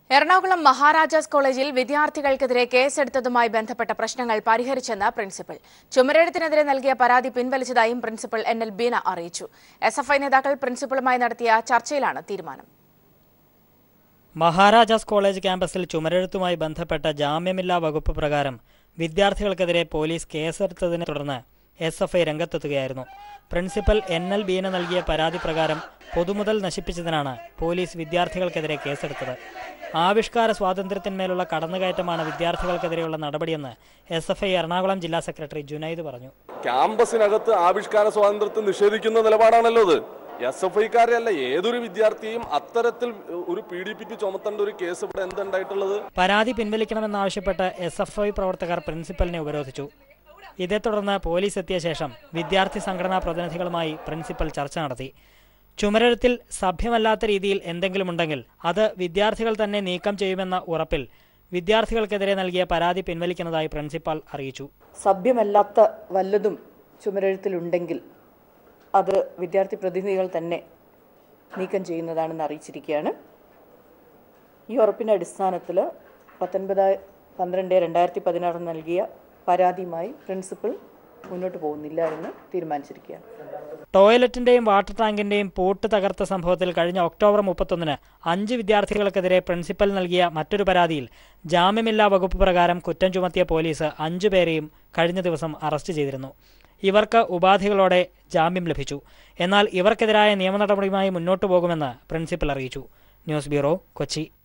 എറണാകുളം മഹാരാജാസ് കോളേജിൽ വിദ്യാർത്ഥികൾക്കെതിരെ കേസെടുത്തതുമായി ബന്ധപ്പെട്ട പ്രശ്നങ്ങൾ പരിഹരിച്ചെന്ന് പ്രിൻസിപ്പൽ ചുമരെഴുത്തിനെതിരെ നൽകിയ പരാതി പിൻവലിച്ചതായും പ്രിൻസിപ്പൽ എൻ എൽ ബീന അറിയിച്ചു എസ് എഫ് ഐ നേതാക്കൾ പ്രിൻസിപ്പളുമായി നടത്തിയ ചർച്ചയിലാണ് തീരുമാനം മഹാരാജാസ് കോളേജ് ക്യാമ്പസിൽ ചുമരെഴുത്തുമായി ബന്ധപ്പെട്ട ജാമ്യമില്ലാ വകുപ്പ് പ്രകാരം വിദ്യാർത്ഥികൾക്കെതിരെ പോലീസ് കേസെടുത്തതിനെ തുടർന്ന് എസ് എഫ് ഐ രംഗത്തെത്തുകയായിരുന്നു പ്രിൻസിപ്പൽ എൻ എൽ ബീന നൽകിയ പരാതി പ്രകാരം പൊതുമുതൽ നശിപ്പിച്ചതിനാണ് പോലീസ് വിദ്യാർത്ഥികൾക്കെതിരെ കേസെടുത്തത് ആവിഷ്കാര സ്വാതന്ത്ര്യത്തിന്മേലുള്ള കടന്നുകയറ്റമാണ് വിദ്യാർത്ഥികൾക്കെതിരെയുള്ള നടപടിയെന്ന് എസ് എഫ് ഐ എറണാകുളം ജില്ലാ സെക്രട്ടറി ജുനൈദ് പറഞ്ഞു ക്യാമ്പസിനകത്ത് ആവിഷ്കാര സ്വാതന്ത്ര്യത്തെ നിഷേധിക്കുന്ന നിലപാടാണല്ലോ ഇത് എസ് എഫ് ഐക്കാരല്ല ഏതൊരു വിദ്യാർത്ഥിയും അത്തരത്തിൽ ഒരു പി ഡി പിക്ക് ചുമത്തേണ്ട ഒരു കേസ് ഇവിടെ എന്തുണ്ടായിട്ടുള്ളത് പരാതി പിൻവലിക്കണമെന്നാവശ്യപ്പെട്ട് എസ് എഫ് ഐ പ്രവർത്തകർ പ്രിൻസിപ്പലിനെ ഉപരോധിച്ചു ഇതേ തുടർന്ന് പോലീസ് എത്തിയ ശേഷം വിദ്യാർത്ഥി സംഘടനാ പ്രതിനിധികളുമായി പ്രിൻസിപ്പൽ ചർച്ച നടത്തി ചുമരെഴുത്തിൽ സഭ്യമല്ലാത്ത രീതിയിൽ എന്തെങ്കിലും ഉണ്ടെങ്കിൽ അത് വിദ്യാർത്ഥികൾ തന്നെ നീക്കം ചെയ്യുമെന്ന ഉറപ്പിൽ വിദ്യാർത്ഥികൾക്കെതിരെ നൽകിയ പരാതി പിൻവലിക്കുന്നതായി പ്രിൻസിപ്പാൾ അറിയിച്ചു സഭ്യമല്ലാത്ത വല്ലതും ചുമരെഴുത്തിലുണ്ടെങ്കിൽ അത് വിദ്യാർത്ഥി പ്രതിനിധികൾ തന്നെ നീക്കം ചെയ്യുന്നതാണെന്ന് അറിയിച്ചിരിക്കുകയാണ് ഈ ഉറപ്പിൻ്റെ അടിസ്ഥാനത്തിൽ പത്തൊൻപത് പന്ത്രണ്ട് രണ്ടായിരത്തി പതിനാറ് നൽകിയ പരാതിയുമായി പ്രിൻസിപ്പൽ മുന്നോട്ട് പോകുന്നില്ല എന്ന് തീരുമാനിച്ചിരിക്കുകയാണ് ടോയ്ലറ്റിന്റെയും വാട്ടർ ടാങ്കിന്റെയും പൂട്ട് തകർത്ത സംഭവത്തിൽ കഴിഞ്ഞ ഒക്ടോബർ മുപ്പത്തൊന്നിന് അഞ്ച് വിദ്യാർത്ഥികൾക്കെതിരെ പ്രിൻസിപ്പൽ നൽകിയ മറ്റൊരു പരാതിയിൽ ജാമ്യമില്ലാ വകുപ്പ് പ്രകാരം കുറ്റം ചുമത്തിയ പോലീസ് അഞ്ചു പേരെയും കഴിഞ്ഞ ദിവസം അറസ്റ്റ് ചെയ്തിരുന്നു ഇവർക്ക് ഉപാധികളോടെ ജാമ്യം ലഭിച്ചു എന്നാൽ ഇവർക്കെതിരായ നിയമ നടപടിയുമായി മുന്നോട്ടു പോകുമെന്ന് പ്രിൻസിപ്പൽ അറിയിച്ചു ന്യൂസ് ബ്യൂറോ കൊച്ചി